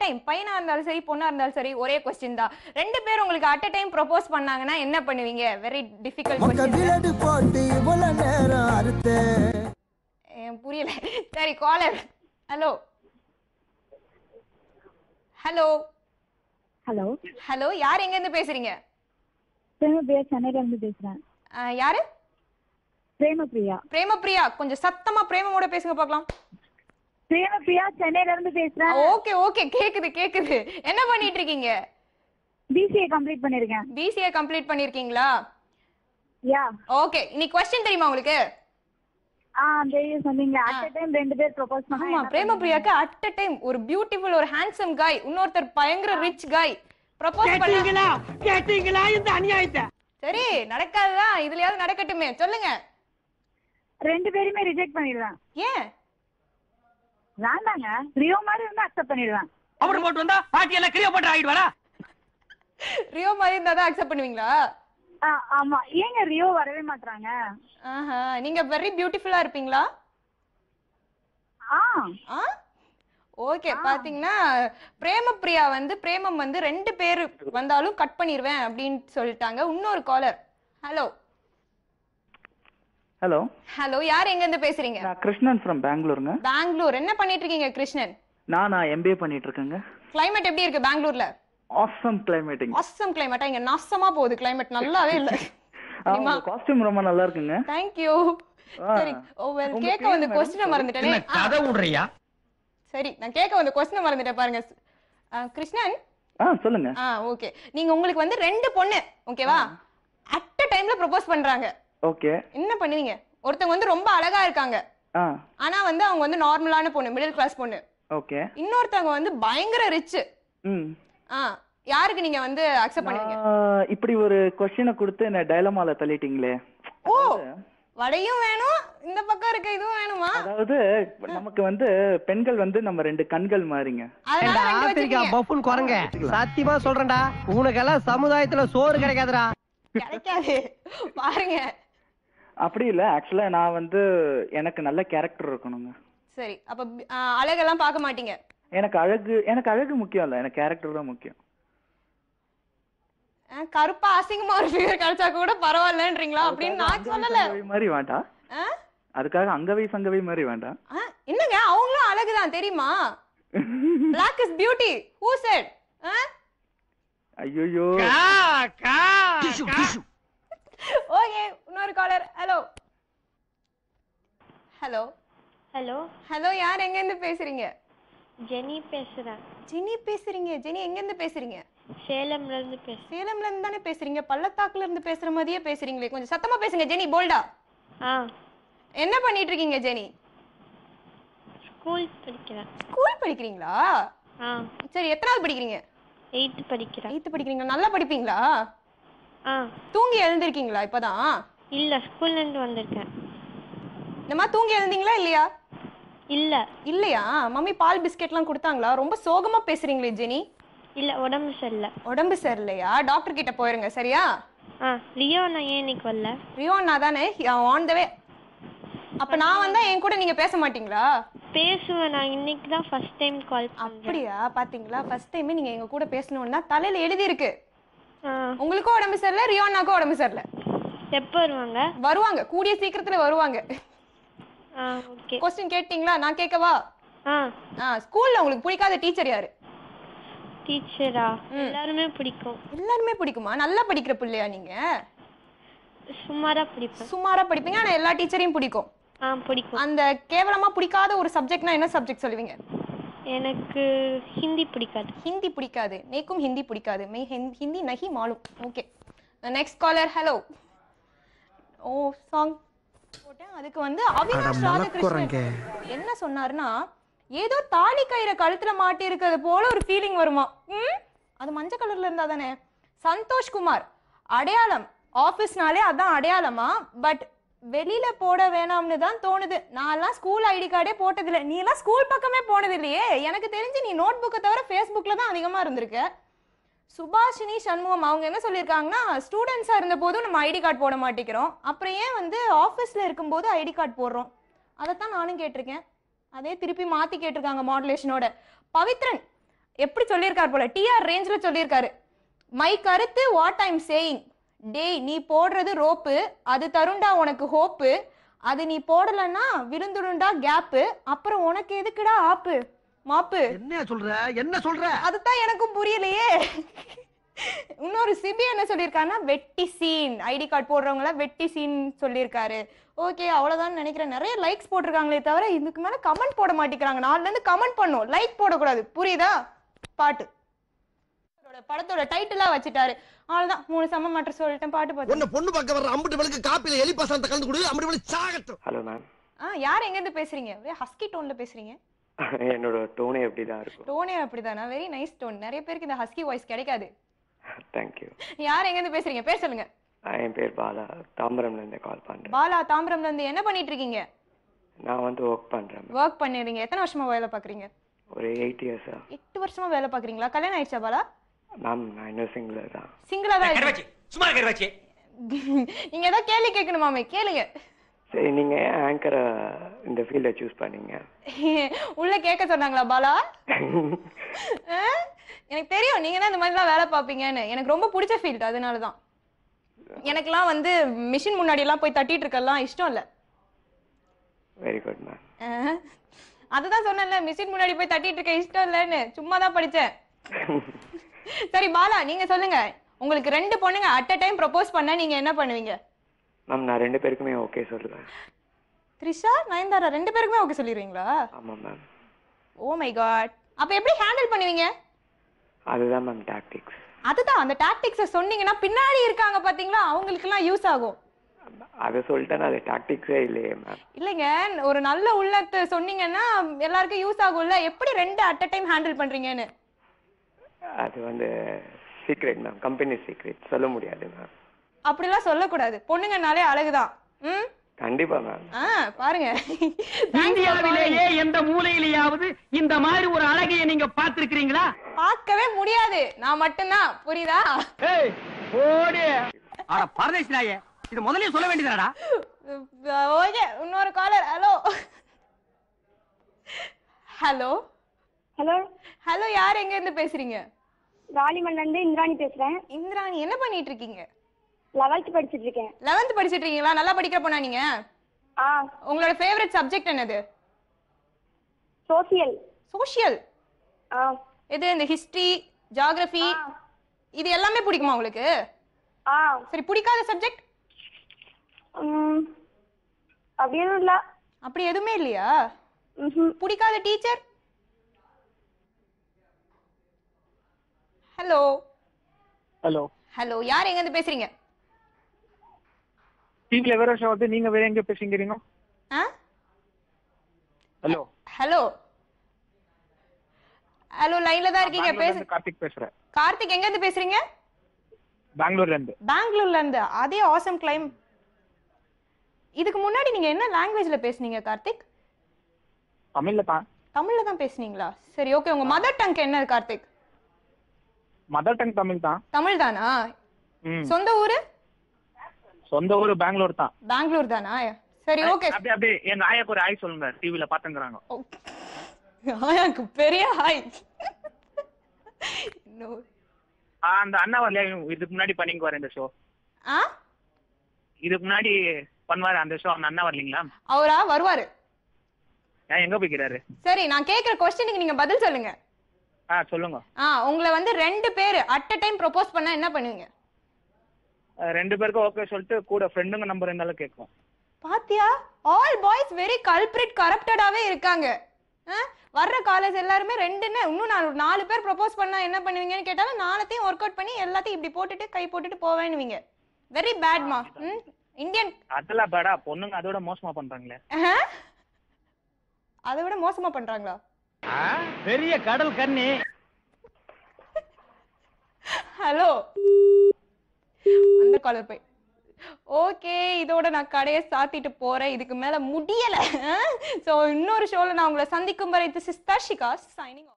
Time பையனா இருந்தாலும் சரி பொண்ணா இருந்தாலும் சரி ஒரே கொஸ்டின் தான் ரெண்டு பேர் உங்களுக்கு அட் அ டைம் ப்ரொபோஸ் பண்ணாங்கன்னா என்ன பண்ணுவீங்க வெரி டிஃபிகல்ட் மொக்க கொஸ்டின் பிளடு போட்டு இவ்வளவு நேரம் அறுத்தேன் புரியல சரி caller hello hello hello hello யார் எங்க இருந்து பேசுறீங்க பிரேமபிரியா சென்னையில இருந்து பேசுறேன் அஹ், யாரு பிரேமபிரியா பிரேமபிரியா கொஞ்சம் சத்தமா பிரேமமோட பேசுங்க பார்க்கலாம் பிரேமபிரியா சென்னையில இருந்து பேசுறேன் ஓகே ஓகே கேக்குது கேக்குது என்ன பண்ணிட்டு இருக்கீங்க பிசிஏ கம்ப்ளீட் பண்ணிருக்கேன் பிசிஏ கம்ப்ளீட் பண்ணிருக்கீங்களா யா ஓகே இன்னைக்கு கொஸ்டின் தெரியுமா உங்களுக்கு ஆ அந்த இது சொன்னீங்க அட் டைம் ரெண்டு பேர் ப்ரொபோஸ் ஆமா பண்ணா பிரேம பிரியாக்கு அட் அ டைம் ஒரு பியூட்டிஃபுல் ஒரு ஹேண்ட்ஸம் காய் இன்னொருத்தர் பயங்கர ரிச் காய் ப்ரப்போஸ் பண்ண கேட்டீங்களா இந்த அநியாயத்தை சரி நடக்காதுதான் இதுலயாவது நடக்கட்டுமே சொல்லுங்க ரெண்டு பேருமே ரிஜெக்ட் பண்ணிடுவேன் ஏன் வேண்டாங்க ரியோ மாதிரி இருந்தா அக்செப்ட் பண்ணிடுவேன் அவர் போட்டு வந்தா பாட்டி எல்லாம் கிளியோ போட்டு ஆயிடுவாரா ரியோ மாதிரி இருந்தா தான் அக்செப்ட் பண்ணுவீங்களா ஆ, ஆமா ஏங்க ரியோ வரவே மாட்றாங்க ஆஹா நீங்க வெரி பியூட்டிஃபுல்லா இருப்பீங்களா ஆ ஆ ஓகே பாத்தீங்கன்னா பிரேம பிரியா வந்து பிரேமம் வந்து ரெண்டு பேர் வந்தாலும் கட் பண்ணிடுவேன் அப்படின்னு சொல்லிட்டாங்க இன்னொரு காலர் ஹலோ ஹலோ ஹலோ யார் எங்க இருந்து பேசுறீங்க நான் கிருஷ்ணன் ஃப்ரம் பெங்களூருங்க பெங்களூர் என்ன பண்ணிட்டு இருக்கீங்க கிருஷ்ணன் நான் நான் எம்பிஏ பண்ணிட்டு இருக்கேங்க கிளைமேட் எப்படி இருக்கு பெங்களூர்ல ஆசம் கிளைமேட்டிங் அசம் கிளைமேட்டா இங்க நாசமா போகுது கிளைமேட் நல்லாவே இல்ல தெரியுமா காஸ்டியூம் ரொம்ப நல்லா இருக்குங்க தேங்க்யூ ஆ. சரி ஓ well, உங்க கேட்க பேரு வந்த madam? கொஸ்டினை மறந்துட்டேனே ஆ, கதை விடுறியா சரி நான் கேட்க வந்த கொஸ்டினை மறந்துட்டேன் பாருங்க ஆ, கிருஷ்ணன் ஆ சொல்லுங்க ஆ ஓகே நீங்க உங்களுக்கு வந்து ரெண்டு பொண்ணு ஓகேவா அட் அ டைம்ல ப்ரொபோஸ் பண்றாங்க ஓகே என்ன பண்ணுவீங்க ஒருத்தவங்க வந்து ரொம்ப அழகா இருக்காங்க ஆ ஆனா வந்து அவங்க வந்து நார்மலான பொண்ணு மிடில் கிளாஸ் பொண்ணு ஓகே இன்னொருத்தவங்க வந்து பயங்கர ரிச் ம் ஆ யாருக்கு நீங்க வந்து அக்செப்ட் பண்ணுவீங்க நான் இப்படி ஒரு கொஸ்டினை கொடுத்து என்ன டைலமால தள்ளிட்டீங்களே ஓ வடையும் வேணும் இந்த பக்கம் இருக்க இதுவும் வேணுமா அதாவது நமக்கு வந்து பெண்கள் வந்து நம்ம ரெண்டு கண்கள் மாதிரிங்க அதனால ரெண்டு ஆப்பிரிக்கா வச்சிருக்கீங்க பஃபுன் குரங்க சத்தியமா சொல்றேன்டா உனக்கெல்லாம் சமுதாயத்துல சோறு கிடைக்காதுடா கிடைக்காது பாருங்க அப்படி இல்ல ஆக்சுவலா நான் வந்து எனக்கு நல்ல கேரக்டர் இருக்கணுங்க சரி அப்ப ஆ, அழகெல்லாம் பார்க்க மாட்டீங்க எனக்கு அழகு எனக்கு அழகு முக்கியம் இல்ல எனக்கு கேரக்டர் தான் முக்கியம் ஆ, கருப்பா அசிங்கமா ஒரு ஃபிகர் கிடைச்சா கூட பரவாயில்லன்றீங்களா அப்படின்னு நான் அங்கவை சொல்லல சங்கவை மாதிரி வேண்டாம் ஆ? அதுக்காக அங்கவை சங்கவை மாதிரி வேண்டாம் ஆ, என்னங்க அவங்களும் அழகுதான் தெரியுமா black is beauty who said ஐயோ ஓகே இன்னொரு caller hello hello hello hello யார் எங்க இருந்து பேசுறீங்க ஜெனி பேசுறேன் ஜெனி பேசுறீங்க ஜெனி எங்க இருந்து பேசுறீங்க சேலம்ல இருந்து பேசுறேன் சேலம்ல இருந்து தானே பேசுறீங்க பள்ளத்தாக்குல இருந்து பேசுற மாதிரியே பேசுறீங்களே கொஞ்சம் சத்தமா பேசுங்க ஜெனி போல்டா ஆ என்ன பண்ணிட்டு இருக்கீங்க ஜெனி ஸ்கூல் படிக்கிறேன் ஸ்கூல் படிக்கிறீங்களா ஆ சரி எத்தனாவது படிக்கிறீங்க எயித்து படிக்கிறேன் எயித்து படிக்கிறீங்களா நல்லா படிப்பீங்களா ஆ தூங்கி எழுந்திருக்கீங்களா இப்பதான் இல்ல ஸ்கூல்ல இருந்து வந்திருக்கேன் இந்த மாதிரி தூங்கி எழுந்தீங்களா இல்லையா இல்ல இல்லையா மம்மி பால் பிஸ்கெட்லாம் கொடுத்தாங்களா ரொம்ப சோகமா பேசுறீங்களே ஜெனி இல்ல உடம்பு சரியில்ல உடம்பு சரியில்லையா டாக்டர் கிட்ட போயிருங்க சரியா ஆ லியோ நான் ஏன் இன்னைக்கு வரல ரியோன்னா தானே ஆன் த வே அப்ப நான் வந்தா என் கூட நீங்க பேச மாட்டீங்களா பேசுவேன் நான் இன்னைக்கு தான் ஃபர்ஸ்ட் டைம் கால் பண்றேன் அப்படியா பாத்தீங்களா ஃபர்ஸ்ட் டைம் நீங்க எங்க கூட பேசணும்னா தலையில எழுதி இருக்கு ஆ உங்களுக்கும் உடம்பு சரியில்லை ரியோனாக்கும் உடம்பு சரியில்லை எப்போ வருவாங்க வருவாங்க கூடிய சீக்கிரத்துல வருவாங்க ஆ ஓகே கொஸ்டின் கேட்டீங்களா நான் கேட்கவா ஆ ஆ ஸ்கூல்ல உங்களுக்கு பிடிக்காத டீச்சர் யாரு டீச்சரா எல்லாருமே பிடிக்கும் எல்லாருமே பிடிக்குமா நல்லா படிக்கிற பிள்ளையா நீங்க சுமாரா பிடிப்பேன் சுமாரா படிப்பீங்க ஆனா எல்லா டீச்சரையும் பிடிக்கும் ஆ பிடிக்கும் அந்த கேவலமா பிடிக்காத ஒரு சப்ஜெக்ட்னா என்ன சப்ஜெக்ட் சொல்லுவீங்க எனக்கு ஹிந்தி பிடிக்காது ஹிந்தி பிடிக்காது நேக்கும் ஹிந்தி பிடிக்காது மே ஹிந்தி ஹிந்தி நஹி மாலும் okay next caller hello oh song போட்டேன் அதுக்கு வந்து அவினாஷ் ராதாகிருஷ்ணன் என்ன சொன்னாருன்னா ஏதோ தாலி கயிறை கழுத்துல மாட்டி இருக்கிறது போல ஒரு ஃபீலிங் வருமா ம் அது மஞ்சள் கலர்ல இருந்தா தானே சந்தோஷ் குமார் அடையாளம் ஆஃபீஸ்னாலே அதான் அடையாளமா பட் வெளியில போட வேணாம்னு தான் தோணுது நான்லாம் ஸ்கூல் ஐடி கார்டே போட்டதில்லை நீ எல்லாம் ஸ்கூல் பக்கமே போனது இல்லையே எனக்கு தெரிஞ்சு நீ நோட் புக்கை தவிர ஃபேஸ்புக்கில் தான் அதிகமாக இருந்திருக்க சுபாஷினி சண்முகம் அவங்க என்ன சொல்லியிருக்காங்கன்னா ஸ்டூடெண்ட்ஸாக இருந்த போதும் நம்ம ஐடி கார்டு போட மாட்டேங்கிறோம் அப்புறம் ஏன் வந்து ஆஃபீஸில் இருக்கும்போது ஐடி கார்டு போடுறோம் அதைத்தான் நானும் கேட்டிருக்கேன் அதே திருப்பி மாற்றி கேட்டிருக்காங்க மாடுலேஷனோட பவித்ரன் எப்படி சொல்லியிருக்காரு போல டிஆர் ரேஞ்சில் சொல்லியிருக்காரு மை கருத்து வாட் ஐம் சேயிங் டேய் நீ போடுறது ரோப்பு அது தருண்டா உனக்கு ஹோப்பு அது நீ போடலன்னா விழுந்துடுண்டா கேப்பு அப்புறம் உனக்கு எதுக்குடா ஆப்பு மாப்பு என்ன சொல்ற என்ன சொல்ற அதுதான் எனக்கும் புரியலையே இன்னொரு சிபி என்ன சொல்லியிருக்காருன்னா வெட்டி சீன் ஐடி கார்டு போடுறவங்கள வெட்டி சீன் சொல்லியிருக்காரு ஓகே அவ்வளவுதான் நினைக்கிறேன் நிறைய லைக்ஸ் போட்டிருக்காங்களே தவிர இதுக்கு மேல கமெண்ட் போட மாட்டேங்கிறாங்க நாலுல இருந்து கமெண்ட் பண்ணும் லைக் போடக்கூடாது புரியுதா பாட்டு அவரோட படத்தோட டைட்டிலா வச்சுட்டாரு அவ்வளவுதான் மூணு சம மாற்ற சொல்லிட்டேன் பாட்டு பார்த்து உன்னை பொண்ணு பார்க்க வர்ற அம்பட்டு வலுக்கு காப்பில எலி பசந்த கலந்து கொடு அம்பட்டு வலு சாகட்டும் ஹலோ மேம் ஆ யார் எங்க இருந்து பேசுறீங்க ஒரே ஹஸ்கி டோன்ல பேசுறீங்க என்னோட டோனே அப்படி தான் இருக்கும் டோனே அப்படிதானா வெரி நைஸ் டோன் நிறைய பேருக்கு இந்த ஹஸ்கி வாய்ஸ் கிடைக்காது தேங்க்யூ யார் எங்க இருந்து பேசுறீங்க பேர் சொல்லுங்க என் பேர் பாலா தாம்பரம்லேருந்து கால் பண்ணுறேன் பாலா தாம்பரம்ல இருந்து என்ன பண்ணிட்டு இருக்கீங்க நான் வந்து ஒர்க் பண்ணுறேன் ஒர்க் பண்ணிடுறீங்க எத்தனை வருஷமா வேலை பாக்குறீங்க ஒரு எயிட் இயர்ஸா எட்டு வருஷமா வேலை பாக்குறீங்களா கல்யாணம் ஆயிடுச்சா பாலா மேம் நான் இன்னும் சிங்கிள் தான் சிங்கிளா தான் கருவாச்சி சும்மா கருவாச்சி நீங்க ஏதோ கேள்வி கேட்கணுமாமே கேளுங்க சரி நீங்கள் ஏன் ஆங்கரை இந்த ஃபீல்டை சூஸ் பண்ணீங்க உள்ள கேட்க சொன்னாங்களா பாலா ஆ? எனக்கு தெரியும் நீங்க தான் இந்த மாதிரிலாம் வேலை பார்ப்பீங்கன்னு எனக்கு ரொம்ப பிடிச்ச ஃபீல்ட் அதனால தான் எனக்கெல்லாம் வந்து மிஷின் முன்னாடி எல்லாம் போய் தட்டிட்டு இருக்கலாம் இஷ்டம் இல்ல வெரி குட் மேம் ஆ? அதுதான் சொன்னேன்ல மிஷின் முன்னாடி போய் தட்டிட்டு இருக்க இஷ்டம் இல்லைன்னு சும்மா தான் படிச்சேன் சரி பாலா நீங்க சொல்லுங்க உங்களுக்கு ரெண்டு பொண்ணுங்க அட் அ டைம் ப்ரப்போஸ் பண்ணா நீங்க என்ன பண்ணுவீங்க மேம் நான் ரெண்டு பேருக்குமே ஓகே சொல்லுவேன் த்ரிஷா நயன்தாரா ரெண்டு பேருக்குமே ஓகே சொல்லிடுவீங்களா ஆமாம் மேம் ஓ மை காட் அப்ப எப்படி ஹேண்டில் பண்ணுவீங்க அதுதான் மேம் டாக்டிக்ஸ் அதுதான் அந்த டாக்டிக்ஸை சொன்னீங்கன்னா பின்னாடி இருக்காங்க பாத்தீங்களா அவங்களுக்குலாம் யூஸ் ஆகும் அதை சொல்லிட்டேன்னா அது டாக்டிக்ஸே இல்லையே மேம் இல்லைங்க ஒரு நல்ல உள்ளத்தை சொன்னீங்கன்னா எல்லாருக்கும் யூஸ் ஆகும்ல எப்படி ரெண்டு அட் அ டைம் ஹேண்டில் பண்றீங்கன்னு அது வந்து சீக்ரெட் மேம் கம்பெனி சீக்ரெட் சொல்ல முடியாது மேம் அப்படிலாம் சொல்லக்கூடாது பொண்ணுங்கனாலே அழகுதான் ம் கண்டிப்பா மேம் ஆ பாருங்க Thanks for calling. இந்தியாவிலேயே எந்த மூலையிலேயாவது இந்த மாதிரி ஒரு அழகைய நீங்க பார்த்திருக்கிறீங்களா பார்க்கவே முடியாது நான் மட்டும்தான் புரியுதா ஏய் ஓடி அட பரதேசி நாயே இது முதல்லயே சொல்ல வேண்டியதுடா ஓகே இன்னொரு caller hello hello hello hello யார் எங்க இருந்து பேசுறீங்க ராலிமல்ல இருந்து இந்திராணி பேசுறேன் இந்திராணி என்ன பண்ணிட்டு இருக்கீங்க லெவல்த் படிச்சிட்டு இருக்கேன் லெவன்த் படிச்சிட்டு இருக்கீங்களா நல்லா படிக்கிற பொண்ணா நீங்க ஆ உங்களோட ஃபேவரட் சப்ஜெக்ட் என்னது சோசியல் சோஷியல் ஆ இது இந்த ஹிஸ்டரி ஜியாகிரபி இது எல்லாமே பிடிக்குமா உங்களுக்கு ஆ சரி பிடிக்காத சப்ஜெக்ட் ம் அப்படி எதுவும் இல்ல அப்படி எதுவுமே இல்லையா ம்ஹும். பிடிக்காத டீச்சர் ஹலோ ஹலோ ஹலோ யார் எங்க இருந்து பேசுறீங்க டிவில வேற ஷோ வந்து நீங்க வேற எங்க பேசுங்கிறீங்க ஆ ஹலோ ஹலோ ஹலோ லைன்ல தான் இருக்கீங்க பெங்களூர்ல பேசு இருந்து கார்த்திக் பேசுறேன் கார்த்திக் எங்க இருந்து பேசுறீங்க பெங்களூர்ல இருந்து பெங்களூர்ல இருந்து அதே ஆசம் கிளைம் இதுக்கு முன்னாடி நீங்க என்ன லாங்குவேஜ்ல பேசுனீங்க கார்த்திக் தமிழ்ல தான் தமிழ்ல தான் பேசுனீங்களா சரி ஓகே உங்க மதர் டங்க் என்ன கார்த்திக் மதர் டங் தமிழ் தான் தமிழ் தானா ம். சொந்த ஊரு சொந்த ஊரு பெங்களூர் தான் பெங்களூர் தானா சரி ஓகே அப்படியே அப்படியே எங்க ஆயாக்கு ஒரு ஆய் சொல்லுங்க டிவில பாத்துங்கிறாங்க ஆயாக்கு பெரிய ஹாய் இன்னும் அந்த அண்ணா வரலையா இதுக்கு முன்னாடி பண்ணிங்க வர இந்த ஷோ ஆ இதுக்கு முன்னாடி பண்ணுவாரு அந்த ஷோ அந்த அண்ணா வரலீங்களா அவரா வருவாரு ஏன் எங்க போய்க்கிறாரு சரி நான் கேக்குற கொஸ்டினுக்கு நீங்க பதில் சொல்லுங்க ஆ சொல்லுங்க ஆ உங்களை வந்து ரெண்டு பேர் அட் அ டைம் ப்ரொபோஸ் பண்ணா என்ன பண்ணுவீங்க அஹ் ரெண்டு பேருக்கும் ஓகே சொல்லிட்டு கூட ஃப்ரெண்டுங்க நம்பர் இருந்தாலும் கேட்கும் பாத்தியா ஆல் பாய்ஸ் வெரி கல்பிரிட் கரப்டடாவே இருக்காங்க ஆ? வர்ற காலேஜ் எல்லாருமே ரெண்டுன்னு இன்னும் நான் ஒரு நாலு பேர் ப்ரொபோஸ் பண்ணா என்ன பண்ணுவீங்கன்னு கேட்டாலும் நாலத்தையும் ஒர்க் அவுட் பண்ணி எல்லாத்தையும் இப்படி போட்டுட்டு கை போட்டுட்டு போவேன்னுவீங்க வெரி பேட்மா ம் இந்தியன் அதெல்லாம் பேடா பொண்ணுங்க அதோட மோசமா பண்றாங்களே அதை விட மோசமா பண்றாங்களா பெரிய கடல் கண்ணி ஹலோ அந்த காலர் போய் ஓகே இதோட நான் கடையை சாத்திட்டு போறேன் இதுக்கு மேல முடியல ஸோ இன்னொரு ஷோல நான் உங்களை சந்திக்கும் வரை திஸ் இஸ் தர்ஷிகா சைனிங்